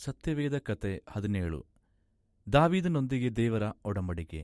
ಸತ್ಯವೇದ ಕತೆ ಹದಿನೇಳು ದಾವೀದನೊಂದಿಗೆ ದೇವರ ಒಡಂಬಡಿಕೆ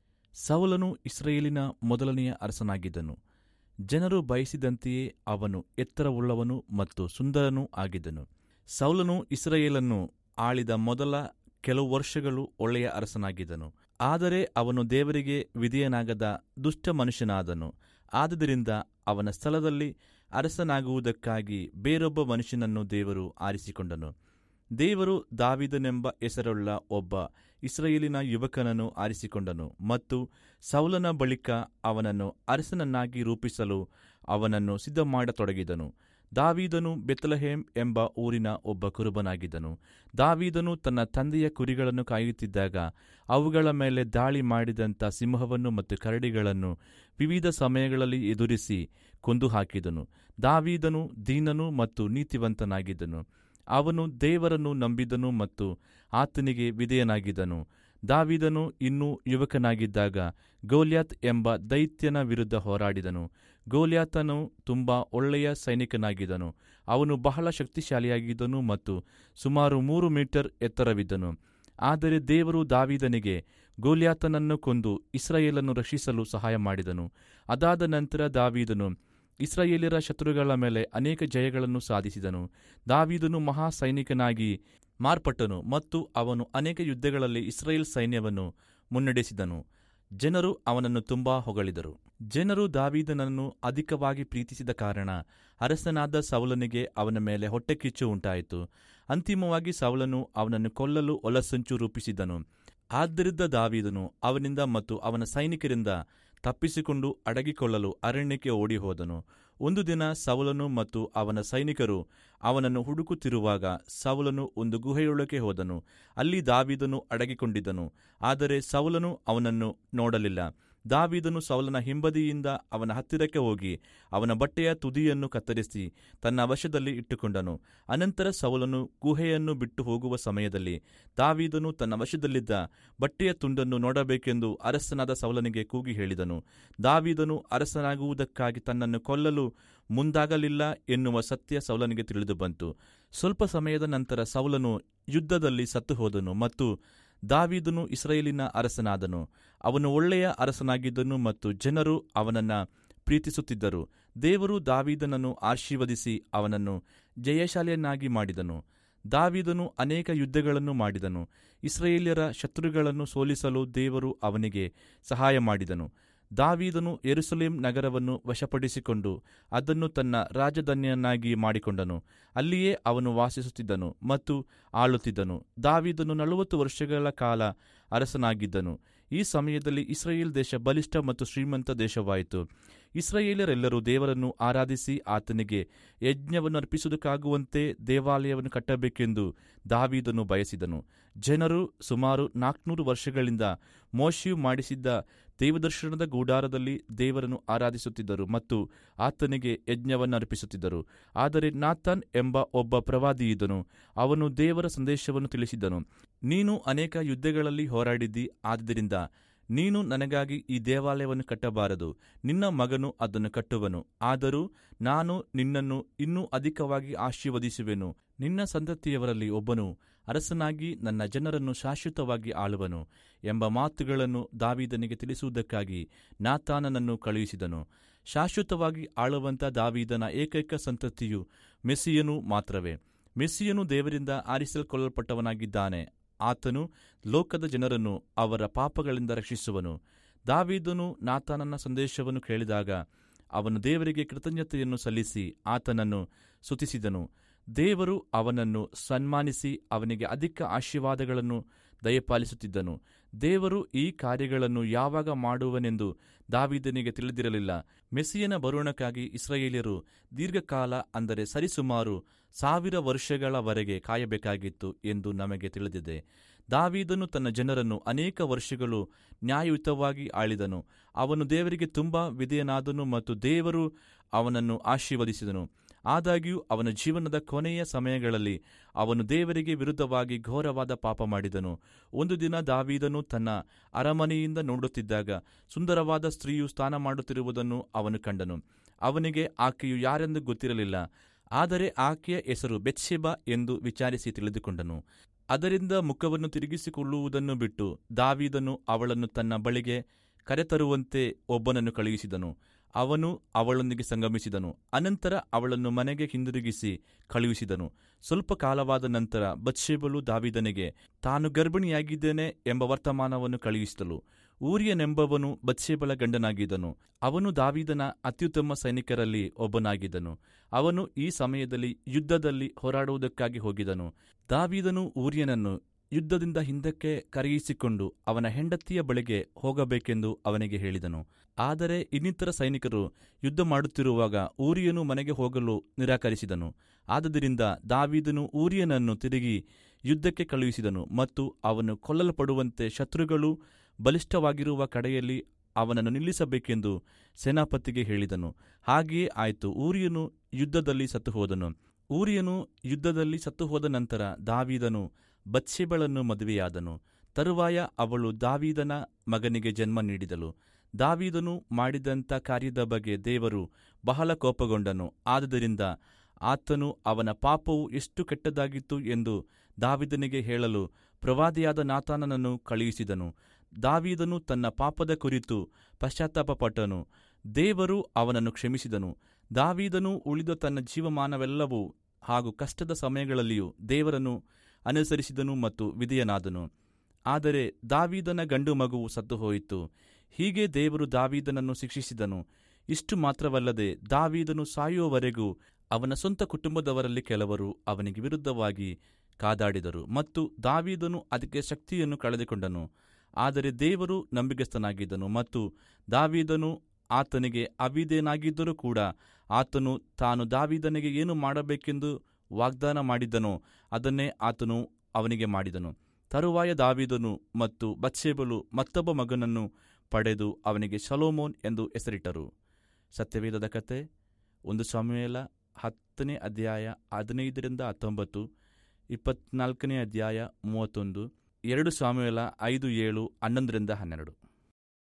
ಸೌಲನು ಇಸ್ರಾಯೇಲಿನ ಮೊದಲನೆಯ ಅರಸನಾಗಿದ್ದನು ಜನರು ಬಯಸಿದಂತೆಯೇ ಅವನು ಎತ್ತರವುಳ್ಳವನು ಮತ್ತು ಸುಂದರನೂ ಆಗಿದ್ದನು ಸೌಲನು ಇಸ್ರಾಯೇಲನ್ನು ಆಳಿದ ಮೊದಲ ಕೆಲವು ವರ್ಷಗಳು ಒಳ್ಳೆಯ ಅರಸನಾಗಿದ್ದನು ಆದರೆ ಅವನು ದೇವರಿಗೆ ವಿಧೇಯನಾಗದ ದುಷ್ಟ ಮನುಷ್ಯನಾದನು ಆದುದರಿಂದ ಅವನ ಸ್ಥಳದಲ್ಲಿ ಅರಸನಾಗುವುದಕ್ಕಾಗಿ ಬೇರೊಬ್ಬ ಮನುಷ್ಯನನ್ನು ದೇವರು ಆರಿಸಿಕೊಂಡನು ದೇವರು ದಾವಿದನೆಂಬ ಹೆಸರುಳ್ಳ ಒಬ್ಬ ಇಸ್ರಾಯೇಲಿನ ಯುವಕನನ್ನು ಆರಿಸಿಕೊಂಡನು ಮತ್ತು ಸೌಲನ ಬಳಿಕ ಅವನನ್ನು ಅರಸನನ್ನಾಗಿ ರೂಪಿಸಲು ಅವನನ್ನು ಸಿದ್ಧಮಾಡತೊಡಗಿದನು ದಾವೀದನು ಬೆತ್ಲಹೇಮ್ ಎಂಬ ಊರಿನ ಒಬ್ಬ ಕುರುಬನಾಗಿದ್ದನು ದಾವೀದನು ತನ್ನ ತಂದೆಯ ಕುರಿಗಳನ್ನು ಕಾಯುತ್ತಿದ್ದಾಗ ಅವುಗಳ ಮೇಲೆ ದಾಳಿ ಮಾಡಿದಂಥ ಸಿಂಹವನ್ನು ಮತ್ತು ಕರಡಿಗಳನ್ನು ವಿವಿಧ ಸಮಯಗಳಲ್ಲಿ ಎದುರಿಸಿ ಕೊಂದು ಹಾಕಿದನು ದಾವೀದನು ದೀನನು ಮತ್ತು ನೀತಿವಂತನಾಗಿದ್ದನು ಅವನು ದೇವರನ್ನು ನಂಬಿದನು ಮತ್ತು ಆತನಿಗೆ ವಿಧೇಯನಾಗಿದ್ದನು ದಾವಿದನು ಇನ್ನೂ ಯುವಕನಾಗಿದ್ದಾಗ ಗೋಲ್ಯಾತ್ ಎಂಬ ದೈತ್ಯನ ವಿರುದ್ಧ ಹೋರಾಡಿದನು ಗೋಲ್ಯಾತನು ತುಂಬಾ ಒಳ್ಳೆಯ ಸೈನಿಕನಾಗಿದ್ದನು ಅವನು ಬಹಳ ಶಕ್ತಿಶಾಲಿಯಾಗಿದ್ದನು ಮತ್ತು ಸುಮಾರು ಮೂರು ಮೀಟರ್ ಎತ್ತರವಿದ್ದನು ಆದರೆ ದೇವರು ದಾವಿದನಿಗೆ ಗೋಲ್ಯಾತನನ್ನು ಕೊಂದು ಇಸ್ರಾಯೇಲನ್ನು ರಕ್ಷಿಸಲು ಸಹಾಯ ಮಾಡಿದನು ಅದಾದ ನಂತರ ದಾವೀದನು ಇಸ್ರಾಯೇಲ್ಯರ ಶತ್ರುಗಳ ಮೇಲೆ ಅನೇಕ ಜಯಗಳನ್ನು ಸಾಧಿಸಿದನು ದಾವೀದನು ಮಹಾ ಸೈನಿಕನಾಗಿ ಮಾರ್ಪಟ್ಟನು ಮತ್ತು ಅವನು ಅನೇಕ ಯುದ್ಧಗಳಲ್ಲಿ ಇಸ್ರಾಯೇಲ್ ಸೈನ್ಯವನ್ನು ಮುನ್ನಡೆಸಿದನು ಜನರು ಅವನನ್ನು ತುಂಬಾ ಹೊಗಳಿದರು ಜನರು ದಾವೀದನನ್ನು ಅಧಿಕವಾಗಿ ಪ್ರೀತಿಸಿದ ಕಾರಣ ಅರಸನಾದ ಸೌಲನಿಗೆ ಅವನ ಮೇಲೆ ಹೊಟ್ಟೆಕಿಚ್ಚು ಉಂಟಾಯಿತು ಅಂತಿಮವಾಗಿ ಸೌಲನು ಅವನನ್ನು ಕೊಲ್ಲಲು ಒಲಸಂಚು ರೂಪಿಸಿದನು ಆದ್ದರಿಂದ ದಾವೀದನು ಅವನಿಂದ ಮತ್ತು ಅವನ ಸೈನಿಕರಿಂದ ತಪ್ಪಿಸಿಕೊಂಡು ಅಡಗಿಕೊಳ್ಳಲು ಅರಣ್ಯಕ್ಕೆ ಓಡಿ ಹೋದನು ಒಂದು ದಿನ ಸೌಲನು ಮತ್ತು ಅವನ ಸೈನಿಕರು ಅವನನ್ನು ಹುಡುಕುತ್ತಿರುವಾಗ ಸೌಲನು ಒಂದು ಗುಹೆಯೊಳಗೆ ಹೋದನು ಅಲ್ಲಿ ದಾವೀದನು ಅಡಗಿಕೊಂಡಿದ್ದನು ಆದರೆ ಸೌಲನು ಅವನನ್ನು ನೋಡಲಿಲ್ಲ ದಾವೀದನು ಸೌಲನ ಹಿಂಬದಿಯಿಂದ ಅವನ ಹತ್ತಿರಕ್ಕೆ ಹೋಗಿ ಅವನ ಬಟ್ಟೆಯ ತುದಿಯನ್ನು ಕತ್ತರಿಸಿ ತನ್ನ ವಶದಲ್ಲಿ ಇಟ್ಟುಕೊಂಡನು ಅನಂತರ ಸೌಲನು ಗುಹೆಯನ್ನು ಬಿಟ್ಟು ಹೋಗುವ ಸಮಯದಲ್ಲಿ ದಾವೀದನು ತನ್ನ ವಶದಲ್ಲಿದ್ದ ಬಟ್ಟೆಯ ತುಂಡನ್ನು ನೋಡಬೇಕೆಂದು ಅರಸನಾದ ಸೌಲನಿಗೆ ಕೂಗಿ ಹೇಳಿದನು ದಾವೀದನು ಅರಸನಾಗುವುದಕ್ಕಾಗಿ ತನ್ನನ್ನು ಕೊಲ್ಲಲು ಮುಂದಾಗಲಿಲ್ಲ ಎನ್ನುವ ಸತ್ಯ ಸೌಲನಿಗೆ ತಿಳಿದು ಬಂತು ಸ್ವಲ್ಪ ಸಮಯದ ನಂತರ ಸೌಲನು ಯುದ್ಧದಲ್ಲಿ ಸತ್ತು ಹೋದನು ಮತ್ತು ದಾವೀದನು ಇಸ್ರಾಯೇಲಿನ ಅರಸನಾದನು ಅವನು ಒಳ್ಳೆಯ ಅರಸನಾಗಿದ್ದನು ಮತ್ತು ಜನರು ಅವನನ್ನ ಪ್ರೀತಿಸುತ್ತಿದ್ದರು ದೇವರು ದಾವೀದನನ್ನು ಆಶೀರ್ವದಿಸಿ ಅವನನ್ನು ಜಯಶಾಲಿಯನ್ನಾಗಿ ಮಾಡಿದನು ದಾವೀದನು ಅನೇಕ ಯುದ್ಧಗಳನ್ನು ಮಾಡಿದನು ಇಸ್ರಾಯೇಲ್ಯರ ಶತ್ರುಗಳನ್ನು ಸೋಲಿಸಲು ದೇವರು ಅವನಿಗೆ ಸಹಾಯ ಮಾಡಿದನು ದಾವೀದನು ಯೆರೂಸಲೇಂ ನಗರವನ್ನು ವಶಪಡಿಸಿಕೊಂಡು ಅದನ್ನು ತನ್ನ ರಾಜಧಾನಿಯನ್ನಾಗಿ ಮಾಡಿಕೊಂಡನು ಅಲ್ಲಿಯೇ ಅವನು ವಾಸಿಸುತ್ತಿದ್ದನು ಮತ್ತು ಆಳುತ್ತಿದ್ದನು ದಾವೀದನು ನಲವತ್ತು ವರ್ಷಗಳ ಕಾಲ ಅರಸನಾಗಿದ್ದನು ಈ ಸಮಯದಲ್ಲಿ ಇಸ್ರಾಯೇಲ್ ದೇಶ ಬಲಿಷ್ಠ ಮತ್ತು ಶ್ರೀಮಂತ ದೇಶವಾಯಿತು ಇಸ್ರಾಯೇಲರೆಲ್ಲರೂ ದೇವರನ್ನು ಆರಾಧಿಸಿ ಆತನಿಗೆ ಯಜ್ಞವನ್ನು ಅರ್ಪಿಸುವುದಕ್ಕಾಗುವಂತೆ ದೇವಾಲಯವನ್ನು ಕಟ್ಟಬೇಕೆಂದು ದಾವೀದನು ಬಯಸಿದನು ಜನರು ಸುಮಾರು ನಾಲ್ಕುನೂರು ವರ್ಷಗಳಿಂದ ಮೋಶಿಯು ಮಾಡಿಸಿದ್ದ ದೇವದರ್ಶನದ ಗೂಡಾರದಲ್ಲಿ ದೇವರನ್ನು ಆರಾಧಿಸುತ್ತಿದ್ದರು ಮತ್ತು ಆತನಿಗೆ ಯಜ್ಞವನ್ನು ಅರ್ಪಿಸುತ್ತಿದ್ದರು ಆದರೆ ನಾಥನ್ ಎಂಬ ಒಬ್ಬ ಪ್ರವಾದಿಯಿದ್ದನು ಅವನು ದೇವರ ಸಂದೇಶವನ್ನು ತಿಳಿಸಿದ್ದನು ನೀನು ಅನೇಕ ಯುದ್ಧಗಳಲ್ಲಿ ಹೋರಾಡಿದ್ದಿ ಆದ್ದರಿಂದ ನೀನು ನನಗಾಗಿ ಈ ದೇವಾಲಯವನ್ನು ಕಟ್ಟಬಾರದು ನಿನ್ನ ಮಗನು ಅದನ್ನು ಕಟ್ಟುವನು ಆದರೂ ನಾನು ನಿನ್ನನ್ನು ಇನ್ನೂ ಅಧಿಕವಾಗಿ ಆಶೀರ್ವದಿಸುವೆನು ನಿನ್ನ ಸಂತತಿಯವರಲ್ಲಿ ಒಬ್ಬನು ಅರಸನಾಗಿ ನನ್ನ ಜನರನ್ನು ಶಾಶ್ವತವಾಗಿ ಆಳುವನು ಎಂಬ ಮಾತುಗಳನ್ನು ದಾವೀದನಿಗೆ ತಿಳಿಸುವುದಕ್ಕಾಗಿ ನಾತಾನನನ್ನು ಕಳುಹಿಸಿದನು ಶಾಶ್ವತವಾಗಿ ಆಳುವಂತ ದಾವೀದನ ಏಕೈಕ ಸಂತತಿಯು ಮೆಸ್ಸಿಯನು ಮಾತ್ರವೇ ಮೆಸ್ಸಿಯನು ದೇವರಿಂದ ಆರಿಸಲ್ಕೊಳ್ಳಲ್ಪಟ್ಟವನಾಗಿದ್ದಾನೆ ಆತನು ಲೋಕದ ಜನರನ್ನು ಅವರ ಪಾಪಗಳಿಂದ ರಕ್ಷಿಸುವನು ದಾವೀದನು ನಾತಾನನ ಸಂದೇಶವನ್ನು ಕೇಳಿದಾಗ ಅವನು ದೇವರಿಗೆ ಕೃತಜ್ಞತೆಯನ್ನು ಸಲ್ಲಿಸಿ ಆತನನ್ನು ಸ್ತುತಿಸಿದನು ದೇವರು ಅವನನ್ನು ಸನ್ಮಾನಿಸಿ ಅವನಿಗೆ ಅಧಿಕ ಆಶೀರ್ವಾದಗಳನ್ನು ದಯಪಾಲಿಸುತ್ತಿದ್ದನು ದೇವರು ಈ ಕಾರ್ಯಗಳನ್ನು ಯಾವಾಗ ಮಾಡುವನೆಂದು ದಾವಿದನಿಗೆ ತಿಳಿದಿರಲಿಲ್ಲ ಮೆಸ್ಸಿಯನ ಬರುಣಕ್ಕಾಗಿ ಇಸ್ರಾಯೇಲಿಯರು ದೀರ್ಘಕಾಲ ಅಂದರೆ ಸರಿಸುಮಾರು ಸಾವಿರ ವರ್ಷಗಳವರೆಗೆ ಕಾಯಬೇಕಾಗಿತ್ತು ಎಂದು ನಮಗೆ ತಿಳಿದಿದೆ ದಾವೀದನು ತನ್ನ ಜನರನ್ನು ಅನೇಕ ವರ್ಷಗಳು ನ್ಯಾಯಯುತವಾಗಿ ಆಳಿದನು ಅವನು ದೇವರಿಗೆ ತುಂಬಾ ವಿಧೇಯನಾದನು ಮತ್ತು ದೇವರು ಅವನನ್ನು ಆಶೀರ್ವದಿಸಿದನು ಆದಾಗ್ಯೂ ಅವನ ಜೀವನದ ಕೊನೆಯ ಸಮಯಗಳಲ್ಲಿ ಅವನು ದೇವರಿಗೆ ವಿರುದ್ಧವಾಗಿ ಘೋರವಾದ ಪಾಪ ಮಾಡಿದನು ಒಂದು ದಿನ ದಾವೀದನು ತನ್ನ ಅರಮನೆಯಿಂದ ನೋಡುತ್ತಿದ್ದಾಗ ಸುಂದರವಾದ ಸ್ತ್ರೀಯು ಸ್ನಾನ ಮಾಡುತ್ತಿರುವುದನ್ನು ಅವನು ಕಂಡನು ಅವನಿಗೆ ಆಕೆಯು ಯಾರೆಂದು ಗೊತ್ತಿರಲಿಲ್ಲ ಆದರೆ ಆಕೆಯ ಹೆಸರು ಬೆತ್ಷೆಬ ಎಂದು ವಿಚಾರಿಸಿ ತಿಳಿದುಕೊಂಡನು ಅದರಿಂದ ಮುಖವನ್ನು ತಿರುಗಿಸಿಕೊಳ್ಳುವುದನ್ನು ಬಿಟ್ಟು ದಾವೀದನು ಅವಳನ್ನು ತನ್ನ ಬಳಿಗೆ ಕರೆತರುವಂತೆ ಒಬ್ಬನನ್ನು ಕಳುಹಿಸಿದನು ಅವನು ಅವಳೊಂದಿಗೆ ಸಂಗಮಿಸಿದನು ಅನಂತರ ಅವಳನ್ನು ಮನೆಗೆ ಹಿಂದಿರುಗಿಸಿ ಕಳುಹಿಸಿದನು ಸ್ವಲ್ಪ ಕಾಲವಾದ ನಂತರ ಬತ್ಷೇಬಲು ದಾವಿದನಿಗೆ ತಾನು ಗರ್ಭಿಣಿಯಾಗಿದ್ದೇನೆ ಎಂಬ ವರ್ತಮಾನವನ್ನು ಕಳುಹಿಸಿದಳು ಊರಿಯನೆಂಬವನು ಬತ್ಷೇಬಲ ಗಂಡನಾಗಿದ್ದನು ಅವನು ದಾವಿದನ ಅತ್ಯುತ್ತಮ ಸೈನಿಕರಲ್ಲಿ ಒಬ್ಬನಾಗಿದ್ದನು ಅವನು ಈ ಸಮಯದಲ್ಲಿ ಯುದ್ಧದಲ್ಲಿ ಹೋರಾಡುವುದಕ್ಕಾಗಿ ಹೋಗಿದನು ದಾವಿದನು ಊರಿಯನನ್ನು ಯುದ್ಧದಿಂದ ಹಿಂದಕ್ಕೆ ಕರೆಯಿಸಿಕೊಂಡು ಅವನ ಹೆಂಡತಿಯ ಬಳಿಗೆ ಹೋಗಬೇಕೆಂದು ಅವನಿಗೆ ಹೇಳಿದನು ಆದರೆ ಇನ್ನಿತರ ಸೈನಿಕರು ಯುದ್ಧ ಮಾಡುತ್ತಿರುವಾಗ ಊರಿಯನು ಮನೆಗೆ ಹೋಗಲು ನಿರಾಕರಿಸಿದನು ಆದದರಿಂದ ದಾವೀದನು ಊರಿಯನನ್ನು ತಿರುಗಿ ಯುದ್ಧಕ್ಕೆ ಕಳುಹಿಸಿದನು ಮತ್ತು ಅವನು ಕೊಲ್ಲಲ್ಪಡುವಂತೆ ಶತ್ರುಗಳು ಬಲಿಷ್ಠವಾಗಿರುವ ಕಡೆಯಲ್ಲಿ ಅವನನ್ನು ನಿಲ್ಲಿಸಬೇಕೆಂದು ಸೇನಾಪತಿಗೆ ಹೇಳಿದನು ಹಾಗೆಯೇ ಆಯಿತು ಊರಿಯನು ಯುದ್ಧದಲ್ಲಿ ಸತ್ತು ಹೋದನು ಊರಿಯನು ಯುದ್ಧದಲ್ಲಿ ಸತ್ತು ಹೋದ ನಂತರ ದಾವೀದನು ಬತ್ಸೆಬಳನ್ನು ಮದುವೆಯಾದನು ತರುವಾಯ ಅವಳು ದಾವೀದನ ಮಗನಿಗೆ ಜನ್ಮ ನೀಡಿದಳು ದಾವೀದನು ಮಾಡಿದಂಥ ಕಾರ್ಯದ ಬಗ್ಗೆ ದೇವರು ಬಹಳ ಕೋಪಗೊಂಡನು ಆದುದರಿಂದ ಆತನು ಅವನ ಪಾಪವು ಎಷ್ಟು ಕೆಟ್ಟದಾಗಿತ್ತು ಎಂದು ದಾವಿದನಿಗೆ ಹೇಳಲು ಪ್ರವಾದಿಯಾದ ನಾತಾನನನ್ನು ಕಳುಹಿಸಿದನು ದಾವೀದನು ತನ್ನ ಪಾಪದ ಕುರಿತು ಪಶ್ಚಾತ್ತಾಪಪಟ್ಟನು ದೇವರು ಅವನನ್ನು ಕ್ಷಮಿಸಿದನು ದಾವೀದನು ಉಳಿದ ತನ್ನ ಜೀವಮಾನವೆಲ್ಲವೂ ಹಾಗೂ ಕಷ್ಟದ ಸಮಯಗಳಲ್ಲಿಯೂ ದೇವರನ್ನು ಅನುಸರಿಸಿದನು ಮತ್ತು ವಿಧೇಯನಾದನು ಆದರೆ ದಾವೀದನ ಗಂಡು ಮಗುವು ಸತ್ತು ಹೋಯಿತು ಹೀಗೆ ದೇವರು ದಾವೀದನನ್ನು ಶಿಕ್ಷಿಸಿದನು ಇಷ್ಟು ಮಾತ್ರವಲ್ಲದೆ ದಾವೀದನು ಸಾಯುವವರೆಗೂ ಅವನ ಸ್ವಂತ ಕುಟುಂಬದವರಲ್ಲಿ ಕೆಲವರು ಅವನಿಗೆ ವಿರುದ್ಧವಾಗಿ ಕಾದಾಡಿದರು ಮತ್ತು ದಾವೀದನು ಅದಕ್ಕೆ ಶಕ್ತಿಯನ್ನು ಕಳೆದುಕೊಂಡನು ಆದರೆ ದೇವರು ನಂಬಿಗಸ್ತನಾಗಿದ್ದನು ಮತ್ತು ದಾವೀದನು ಆತನಿಗೆ ಅವಿಧೇನಾಗಿದ್ದರೂ ಕೂಡ ಆತನು ತಾನು ದಾವೀದನಿಗೆ ಏನು ಮಾಡಬೇಕೆಂದು ವಾಗ್ದಾನ ಮಾಡಿದ್ದನೋ ಅದನ್ನೇ ಆತನು ಅವನಿಗೆ ಮಾಡಿದನು ತರುವಾಯ ದಾವೀದನು ಮತ್ತು ಬತ್ಸೇಬಲು ಮತ್ತೊಬ್ಬ ಮಗನನ್ನು ಪಡೆದು ಅವನಿಗೆ ಶಲೋಮೋನ್ ಎಂದು ಹೆಸರಿಟ್ಟರು ಸತ್ಯವೇದದ ಕತೆ ಒಂದು ಸಮಯಲ ಹತ್ತನೇ ಅಧ್ಯಾಯ ಹದಿನೈದರಿಂದ ಹತ್ತೊಂಬತ್ತು ಇಪ್ಪತ್ನಾಲ್ಕನೇ ಅಧ್ಯಾಯ ಮೂವತ್ತೊಂದು ಎರಡು ಸಾಮುವೇಲ ಐದು ಏಳು ಹನ್ನೊಂದರಿಂದ ಹನ್ನೆರಡು